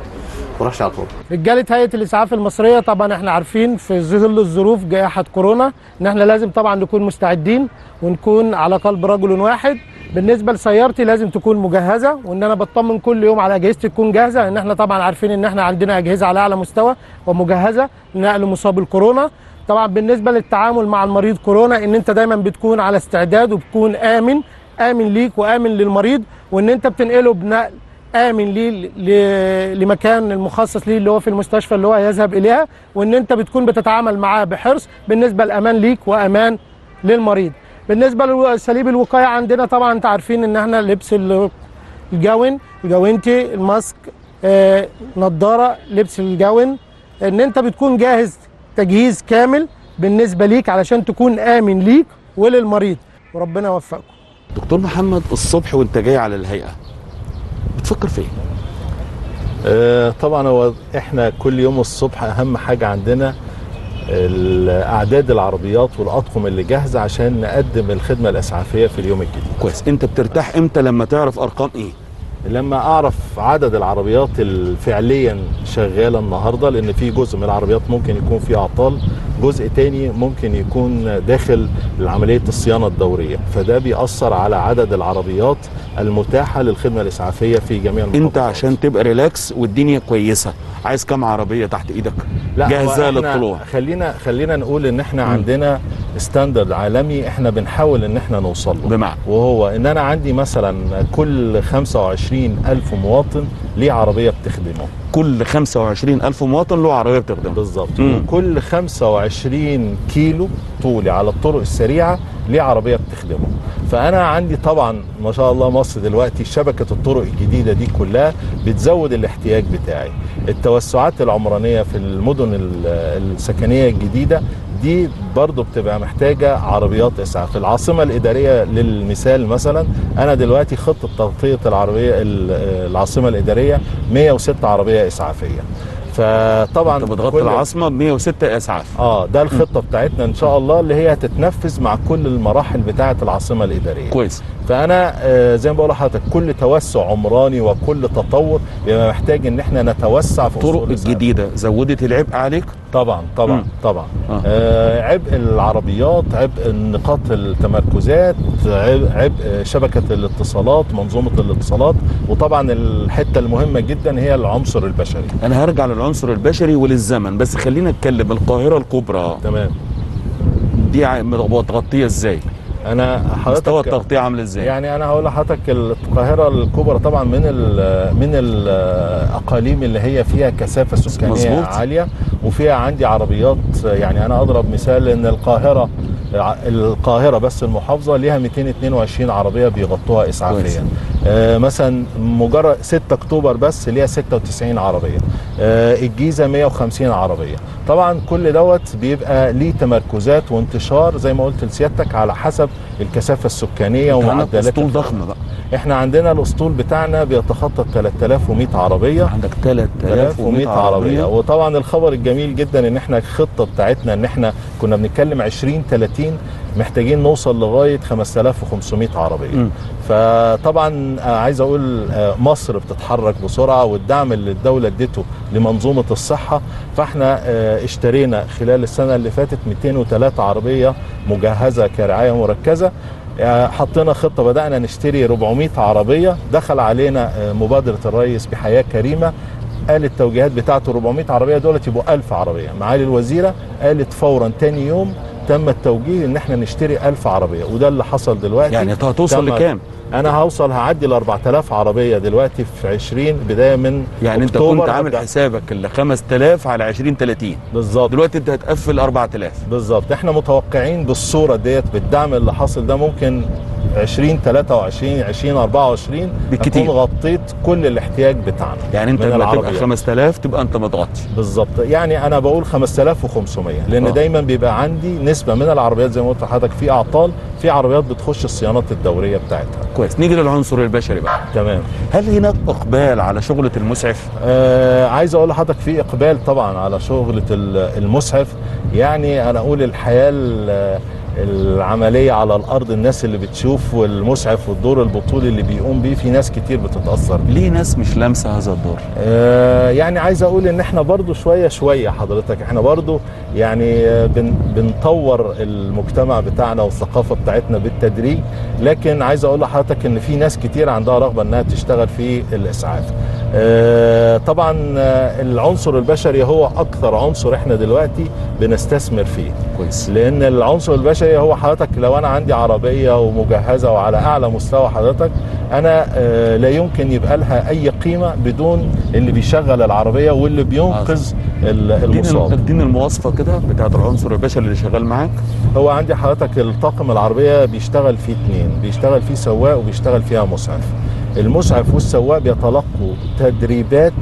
ما راحش على الفاضي رجاله هيئه الاسعاف المصريه طبعا احنا عارفين في ظل الظروف جائحه كورونا ان احنا لازم طبعا نكون مستعدين ونكون على قلب رجل واحد بالنسبه لسيارتي لازم تكون مجهزه وان انا بطمن كل يوم على اجهزتي تكون جاهزه لان احنا طبعا عارفين ان احنا عندنا اجهزه على اعلى مستوى ومجهزه لنقل مصاب الكورونا طبعا بالنسبه للتعامل مع المريض كورونا ان انت دايما بتكون على استعداد وبتكون امن امن ليك وامن للمريض وان انت بتنقله بنقل امن ليه ل- لمكان المخصص ليه اللي هو في المستشفى اللي هو يذهب اليها وان انت بتكون بتتعامل معاه بحرص بالنسبه لامان ليك وامان للمريض بالنسبه لسليب الوقايه عندنا طبعا انت عارفين ان احنا لبس ال- الجون الجوانتي الماسك آه، نضاره لبس الجون ان انت بتكون جاهز تجهيز كامل بالنسبه ليك علشان تكون امن ليك وللمريض وربنا يوفقكم دكتور محمد الصبح وانت جاي على الهيئه بتفكر في ايه آه، طبعا هو احنا كل يوم الصبح اهم حاجه عندنا ال- اعداد العربيات والاطقم اللي جاهزه عشان نقدم الخدمه الاسعافيه في اليوم الجديد كويس انت بترتاح امتى لما تعرف ارقام ايه لما اعرف عدد العربيات الفعليا شغاله النهارده لان في جزء من العربيات ممكن يكون فيه اعطال جزء تاني ممكن يكون داخل عمليه الصيانه الدوريه فده بيأثر على عدد العربيات المتاحه للخدمه الاسعافيه في جميع المحافظات انت عشان تبقى ريلاكس والدنيا كويسه عايز كام عربيه تحت ايدك لا هو جاهزه إحنا للطلوع خلينا خلينا نقول ان احنا عندنا ستاندرد عالمي احنا بنحاول ان احنا نوصل له بمعنى وهو ان انا عندي مثلا كل 25 الف مواطن ليه عربيه بتخدمه كل 25 الف مواطن له عربيه بتخدمه بالظبط مم. وكل 25 كيلو طولي على الطرق السريعه ليه عربيه بتخدمه فانا عندي طبعا ما شاء الله مصر دلوقتي شبكه الطرق الجديده دي كلها بتزود الاحتياج بتاعي التوسعات العمرانيه في المدن ال- السكنيه الجديده دي برضو بتبقى محتاجة عربيات إسعاف العاصمة الإدارية للمثال مثلا أنا دلوقتي خطة تغطية العربية ال- العاصمة الإدارية 106 عربية إسعافية فطبعا انت بتغطي كل- العاصمه ب 106 اسعاف اه ده الخطه بتاعتنا ان شاء الله اللي هي هتتنفذ مع كل المراحل بتاعه العاصمه الاداريه كويس فانا آه، زي ما بقول لحضرتك كل توسع عمراني وكل تطور بيبقى محتاج ان احنا نتوسع في الطرق أصول الإسعاف. الجديده زودت العبء عليك طبعا طبعا مم. طبعا آه. آه عبء العربيات عبء نقاط التمركزات عبء, عبء شبكه الاتصالات منظومه الاتصالات وطبعا الحته المهمه جدا هي العنصر البشري انا هرجع للعنصر البشري وللزمن بس خلينا نتكلم القاهره الكبرى تمام دي ع- متغطيه ازاي انا حضرتك مستوى التغطيه عامل ازاي يعني انا هقول لحضرتك القاهره الكبرى طبعا من ال من الاقاليم اللي هي فيها كثافه سكانيه مظبوط. عاليه وفيها عندي عربيات يعني انا اضرب مثال ان القاهره القاهره بس المحافظه ليها 222 عربيه بيغطوها اسعافيا آه مثلا مجرد 6 اكتوبر بس ليها 96 عربيه آه الجيزه 150 عربيه طبعا كل دوت بيبقى ليه تمركزات وانتشار زي ما قلت لسيادتك على حسب الكثافه السكانيه أنت عندك ومعدلات اسطول الخدمة. ضخم بقى احنا عندنا الاسطول بتاعنا بيتخطى 3100 عربيه عندك 3100 عربيه وطبعا الخبر الجميل جدا ان احنا الخطه بتاعتنا ان احنا كنا بنتكلم 20 30 محتاجين نوصل لغايه 5500 عربيه مم. فطبعا آه، عايز اقول آه، مصر بتتحرك بسرعه والدعم اللي الدوله ادته لمنظومه الصحه فاحنا آه، اشترينا خلال السنه اللي فاتت 203 عربيه مجهزه كرعايه مركزه آه، حطينا خطه بدانا نشتري 400 عربيه دخل علينا آه، مبادره الرئيس بحياه كريمه قال التوجيهات بتاعته 400 عربيه دولت يبقوا 1000 عربيه معالي الوزيره قالت فورا تاني يوم تم التوجيه ان احنا نشتري 1000 عربيه وده اللي حصل دلوقتي يعني انت هتوصل تم- لكام؟ انا هوصل هعدي ل 4000 عربيه دلوقتي في 20 بدايه من يعني انت أكتوبر كنت عامل هبدأ- حسابك ال 5000 على 20 30 بالظبط دلوقتي انت هتقفل 4000 بالظبط احنا متوقعين بالصوره ديت بالدعم اللي حاصل ده ممكن 20 23 20 24 بالكتير. اكون غطيت كل الاحتياج بتاعنا يعني انت من لما تبقى العربيات. 5000 تبقى انت متغطي بالظبط يعني انا بقول 5500 لان آه. دايما بيبقى عندي نسبه من العربيات زي ما قلت لحضرتك في اعطال في عربيات بتخش الصيانات الدوريه بتاعتها كويس نيجي للعنصر البشري بقى تمام هل هناك اقبال على شغله المسعف آه عايز اقول لحضرتك في اقبال طبعا على شغله ال- المسعف يعني انا اقول الحياه ال- العمليه على الارض الناس اللي بتشوف والمسعف والدور البطولي اللي بيقوم بيه في ناس كتير بتتاثر بيه ليه ناس مش لامسه هذا الدور آه، يعني عايز اقول ان احنا برضو شويه شويه حضرتك احنا برضو يعني آه، بن بنطور المجتمع بتاعنا والثقافه بتاعتنا بالتدريج لكن عايز اقول لحضرتك ان في ناس كتير عندها رغبه انها تشتغل في الاسعاف آه، طبعا آه، العنصر البشري هو اكثر عنصر احنا دلوقتي بنستثمر فيه كويس لان العنصر البشري هو حضرتك لو انا عندي عربيه ومجهزه وعلى اعلى مستوى حضرتك انا آه، لا يمكن يبقى لها اي قيمه بدون اللي بيشغل العربيه واللي بينقذ ال- اديني المصاب اديني المواصفه كده بتاعت العنصر البشري اللي شغال معاك هو عندي حضرتك الطاقم العربيه بيشتغل فيه اتنين بيشتغل فيه سواق وبيشتغل فيها مسعف المسعف والسواق بيتلقوا تدريبات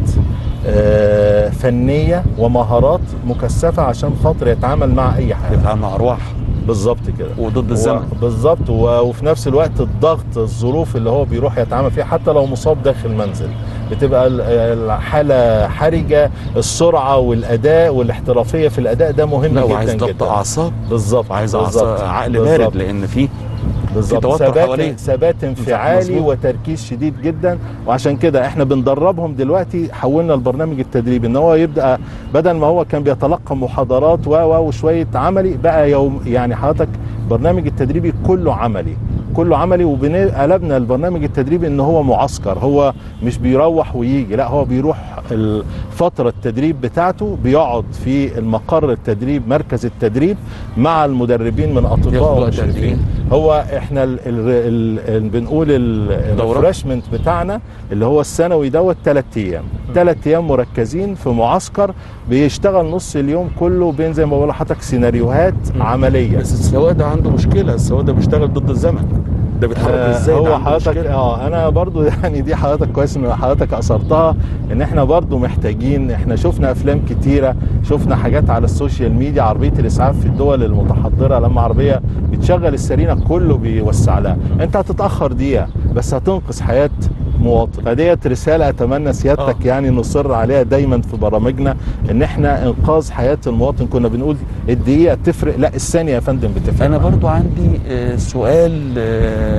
آه، فنيه ومهارات مكثفه عشان خاطر يتعامل مع اي حاجه يتعامل مع ارواح بالظبط كده وضد الزمن بالظبط و- وفي نفس الوقت الضغط الظروف اللي هو بيروح يتعامل فيها حتى لو مصاب داخل منزل بتبقى ال- الحاله حرجه السرعه والاداء والاحترافيه في الاداء ده مهم لا جدا وعايز ضبط جدا اعصاب بالظبط عايز بالظبط، أعصاب- عقل بالظبط. بارد لان في بالظبط توتر حواليه. ثبات ثبات انفعالي مظبوط. وتركيز شديد جدا وعشان كده احنا بندربهم دلوقتي حولنا البرنامج التدريبي ان هو يبدا بدل ما هو كان بيتلقى محاضرات و و وشويه عملي بقى يوم يعني حضرتك برنامج التدريبي كله عملي كله عملي وقلبنا البرنامج التدريبي ان هو معسكر هو مش بيروح ويجي لا هو بيروح فتره التدريب بتاعته بيقعد في المقر التدريب مركز التدريب مع المدربين من ياخد اطباء وقت قد ومشرفين هو احنا ال ال ال ال بنقول الريفرشمنت بتاعنا اللي هو السنوي دوت ثلاث ايام ثلاث ايام مركزين في معسكر بيشتغل نص اليوم كله بين زي ما بقول لحضرتك سيناريوهات عمليه بس السواق ده عنده مشكله السواق ده بيشتغل ضد الزمن ده بيتحرك آه، ازاي ده هو عنده حضرتك مشكلة. اه انا برضو يعني دي حضرتك كويس ان حضرتك اثرتها ان احنا برضو محتاجين احنا شفنا افلام كتيره شفنا حاجات على السوشيال ميديا عربيه الاسعاف في الدول المتحضره لما عربيه بتشغل السرينه كله بيوسع لها انت هتتاخر دقيقه بس هتنقذ حياه مواطن فديت رساله اتمنى سيادتك يعني نصر عليها دايما في برامجنا ان احنا انقاذ حياه المواطن كنا بنقول الدقيقه تفرق لا الثانيه يا فندم بتفرق انا برضو عندي آه، سؤال آه،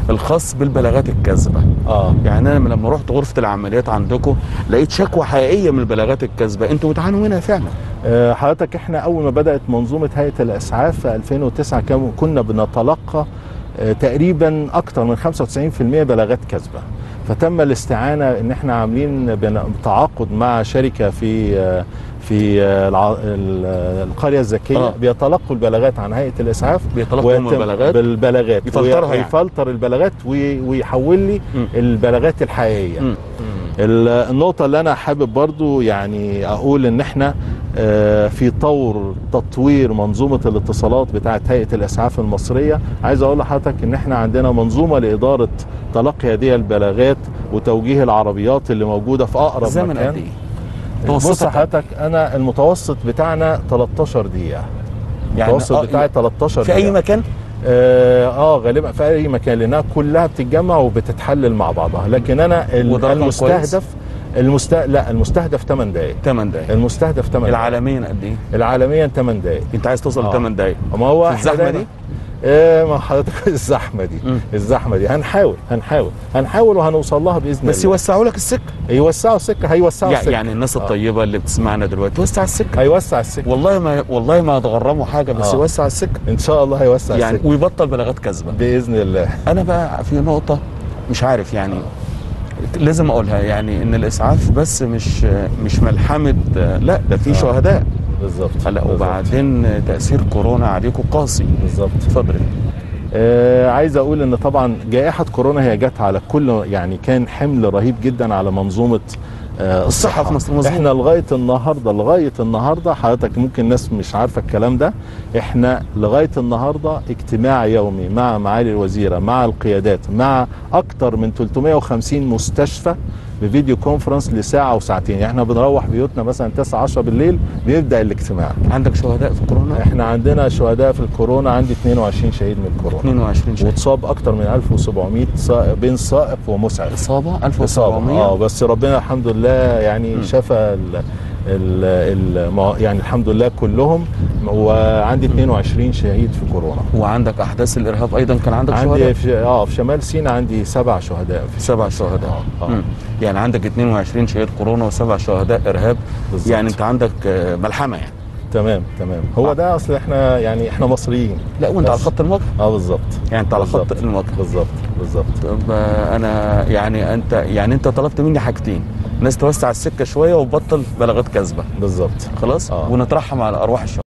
الخاص بالبلاغات الكاذبه اه يعني انا لما رحت غرفه العمليات عندكم لقيت شكوى حقيقيه من البلاغات الكاذبه انتوا بتعانوا منها فعلا آه، حضرتك احنا اول ما بدات منظومه هيئه الاسعاف في 2009 كان- كنا بنتلقى آه، تقريبا اكثر من 95% بلاغات كاذبه فتم الاستعانه ان احنا عاملين بن- تعاقد مع شركه في آه، في آه، الع- ال- آه، القريه الذكيه آه. آه. بيتلقوا البلاغات عن هيئه الاسعاف بيتلقوا هم ويتم- البلاغات؟ بالبلاغات يفلترها يعني. ويفلتر البلاغات وي- ويحول لي م. البلاغات الحقيقيه م. ال- النقطة اللي أنا حابب برضو يعني أقول إن إحنا آه، في طور تطوير منظومة الاتصالات بتاعة هيئة الإسعاف المصرية عايز أقول لحضرتك إن إحنا عندنا منظومة لإدارة تلقي هذه البلاغات وتوجيه العربيات اللي موجودة في أقرب زمن مكان قد ايه؟ بص متوسطة حضرتك أنا المتوسط بتاعنا 13 دقيقة يعني المتوسط آه، بتاعي 13 في اي دقيقة. مكان اه آه، غالبا في اي مكان لانها كلها بتتجمع وبتتحلل مع بعضها لكن انا ال- وده رقم المستهدف المست... لا المستهدف 8 دقائق 8 دقائق المستهدف 8 دقائق العالميا قد ايه؟ العالميا 8 دقائق انت عايز توصل ل آه. 8 دقائق ما هو في إحنا الزحمه دايماً- دي ايه ما حضرتك الزحمه دي مم. الزحمه دي هنحاول هنحاول هنحاول وهنوصل لها باذن بس الله يوسعوا لك السكه يوسعوا السكه هيوسعوا يعني, السكه يعني الناس آه. الطيبه اللي بتسمعنا دلوقتي وسع السكه هيوسع السكه والله ما والله ما هتغرموا حاجه بس آه. يوسع السكه ان شاء الله هيوسع يعني السكه ويبطل بلاغات كاذبه باذن الله انا بقى في نقطه مش عارف يعني لازم اقولها يعني ان الاسعاف بس مش مش ملحمه لا ده في آه. شهداء بالظبط لا بالظبط. وبعدين تاثير كورونا عليكم قاسي بالظبط اتفضل آه عايز اقول ان طبعا جائحه كورونا هي جت على كل يعني كان حمل رهيب جدا على منظومه آه الصحة في مصر، مظبوط. احنا لغايه النهارده لغايه النهارده حضرتك ممكن الناس مش عارفه الكلام ده احنا لغايه النهارده اجتماع يومي مع معالي الوزيره مع القيادات مع اكتر من 350 مستشفى بفيديو كونفرنس لساعه وساعتين يعني احنا بنروح بيوتنا مثلا 9 10 بالليل بيبدا الاجتماع عندك شهداء في كورونا احنا عندنا شهداء في الكورونا عندي 22 شهيد من الكورونا 22 شهيد واتصاب اكتر من 1700 سائق بين سائق ومسعف اصابه اصابه 1700 اه بس ربنا الحمد لله يعني م. شفى ال ال ال يعني الحمد لله كلهم وعندي 22 شهيد في كورونا وعندك احداث الارهاب ايضا كان عندك عندي شهداء في اه في شمال سيناء عندي سبع شهداء في سبع شهداء آه. مم. يعني عندك 22 شهيد كورونا وسبع شهداء ارهاب بالظبط. يعني انت عندك آه، ملحمه يعني تمام تمام هو ده اصل احنا يعني احنا مصريين لا وانت بس. على خط المواجهه اه بالظبط يعني انت على خط بالظبط. المواجهه بالظبط بالظبط طب آه، انا يعني انت يعني انت طلبت مني حاجتين ناس توسع السكه شويه وتبطل بلاغات كاذبه بالظبط خلاص آه. ونترحم على ارواح الشهداء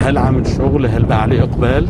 هل عامل شغل هل بقى عليه اقبال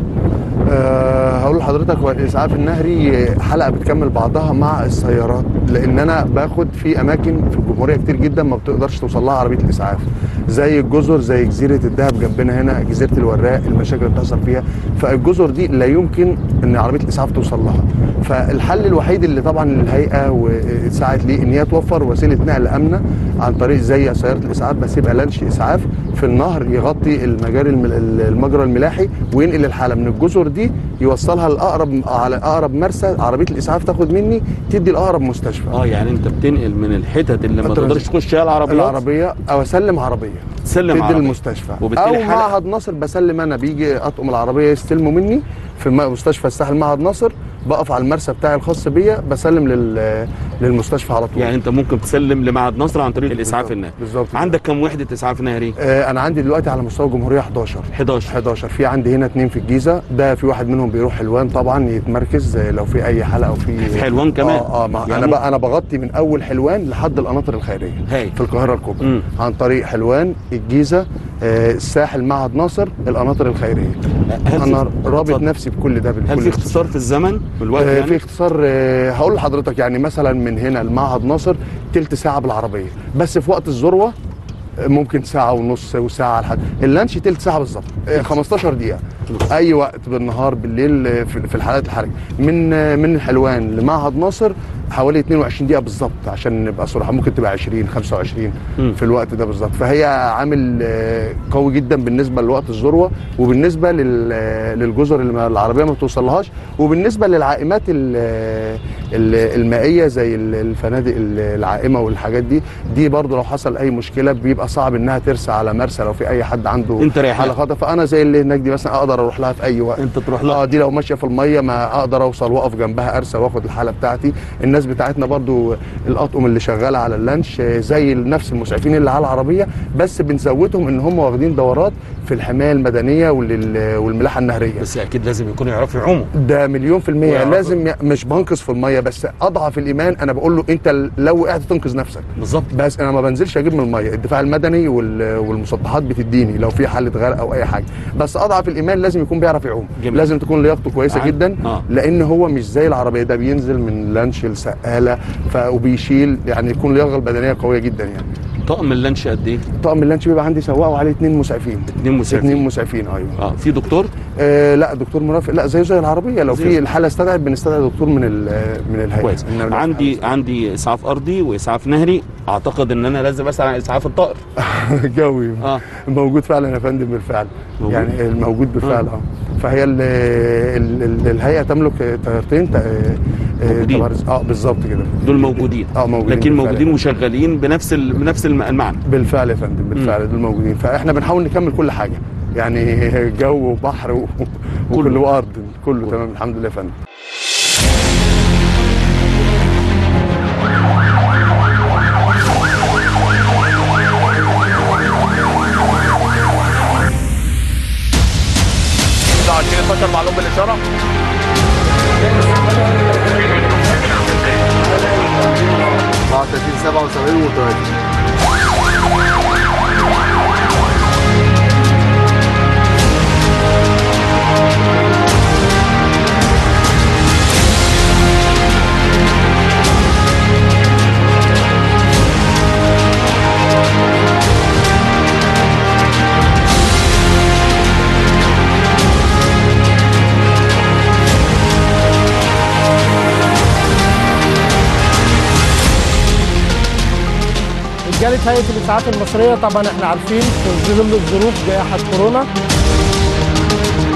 أه هقول لحضرتك هو الاسعاف النهري حلقه بتكمل بعضها مع السيارات لان انا باخد في اماكن في الجمهوريه كتير جدا ما بتقدرش توصل لها عربيه الاسعاف زي الجزر زي جزيره الدهب جنبنا هنا جزيره الوراق المشاكل اللي بتحصل فيها فالجزر دي لا يمكن ان عربيه الاسعاف توصل لها فالحل الوحيد اللي طبعا الهيئه وسعت ليه ان هي توفر وسيله نقل امنه عن طريق زي سياره الاسعاف بس يبقى لانش اسعاف في النهر يغطي المجاري الم- المجرى الملاحي وينقل الحاله من الجزر دي يوصلها لاقرب على اقرب مرسى عربيه الاسعاف تاخد مني تدي لاقرب مستشفى اه يعني انت بتنقل من الحتت اللي ما الترانزيت. تقدرش تخش فيها العربيات العربيه او اسلم عربيه تسلم تدي عربية. المستشفى وبالتالي او حلقة- معهد ناصر بسلم انا بيجي اطقم العربيه يستلموا مني في م- مستشفى الساحل معهد ناصر بقف على المرسى بتاعي الخاص بيا بسلم لل... للمستشفى على طول يعني انت ممكن تسلم لمعهد نصر عن طريق الاسعاف النهري بالظبط عندك كم وحده اسعاف نهري آه، انا عندي دلوقتي على مستوى الجمهوريه 11 11 11 في عندي هنا اثنين في الجيزه ده في واحد منهم بيروح حلوان طبعا يتمركز آه، لو في اي حلقه او في في حلوان كمان؟ اه, آه ما يعني انا بقى انا بغطي من اول حلوان لحد القناطر الخيريه هاي. في القاهره الكبرى مم. عن طريق حلوان الجيزه آه الساحل معهد ناصر القناطر الخيريه هل في- انا رابط اتفضل. نفسي بكل ده هل بكل في اختصار في الزمن والوقت آه، يعني في اختصار آه، هقول لحضرتك يعني مثلا من هنا لمعهد ناصر تلت ساعه بالعربيه بس في وقت الذروه آه، ممكن ساعه ونص وساعه لحد اللانش تلت ساعه بالظبط آه، 15 دقيقه اي وقت بالنهار بالليل آه، في في الحالات الحرجه من آه، من حلوان لمعهد ناصر حوالي 22 دقيقه بالظبط عشان نبقى صراحه ممكن تبقى 20 25 مم. في الوقت ده بالظبط فهي عامل آه، قوي جدا بالنسبه لوقت الذروه وبالنسبه لل- آه، للجزر اللي ما- العربيه ما بتوصلهاش وبالنسبه للعائمات ال- آه، ال- المائيه زي ال- الفنادق ال- العائمه والحاجات دي دي برضو لو حصل اي مشكله بيبقى صعب انها ترسى على مرسى لو في اي حد عنده انت رايح حاله لها. خطر فانا زي اللي هناك دي مثلا اقدر اروح لها في اي وقت انت تروح لها اه دي لو ماشيه في الميه ما اقدر اوصل واقف جنبها ارسى واخد الحاله بتاعتي الناس بتاعتنا برضو الاطقم اللي شغاله على اللانش آه، زي نفس المسعفين اللي على العربيه بس بنزودهم ان هم واخدين دورات في الحمايه المدنيه والال- والملاحه النهريه بس اكيد لازم يكونوا يعرفوا يعوموا ده مليون في المية ويعرفوا. لازم ي- مش بنقذ في المية بس أضعف الإيمان أنا بقول له أنت ل- لو وقعت تنقذ نفسك بالظبط بس أنا ما بنزلش أجيب من المية الدفاع المدني وال- والمسطحات بتديني لو في حالة غرق أو أي حاجة بس أضعف الإيمان لازم يكون بيعرف يعوم جميل. لازم تكون لياقته كويسة عن- جدا آه. لأن هو مش زي العربية ده بينزل من لانش لسقالة ف... وبيشيل يعني يكون اللياقة البدنية قوية جدا يعني طقم اللانش قد ايه؟ طقم اللانش بيبقى عندي سواق وعليه اتنين مسعفين اتنين مسعفين. اتنين مسعفين ايوه اه في دكتور؟ آه لا دكتور مرافق لا زيه زي العربيه لو زيه في زي- الحاله استدعت بنستدعي دكتور من ال- من الهيئه كويس إنما لو- عندي عندي اسعاف ارضي واسعاف نهري اعتقد ان انا لازم اسال عن اسعاف الطائر جوي اه موجود فعلا يا فندم بالفعل موجود؟ يعني الموجود بالفعل اه فهي ال ال ال الهيئه تملك طيارتين تا- آه، موجودين. تبارز- اه بالظبط كده دول موجودين اه موجودين لكن بالفعل. موجودين وشغالين بنفس ال... بنفس الم- المعنى بالفعل يا فندم بالفعل دول موجودين فاحنا بنحاول نكمل كل حاجه يعني جو وبحر و- وكل وارض كله تمام الحمد لله يا فندم ده 2012 معلوم بالاشاره سبعة وسبعين متواجد رجاله هيئه الاسعاف المصريه طبعا احنا عارفين في ظل الظروف جائحه كورونا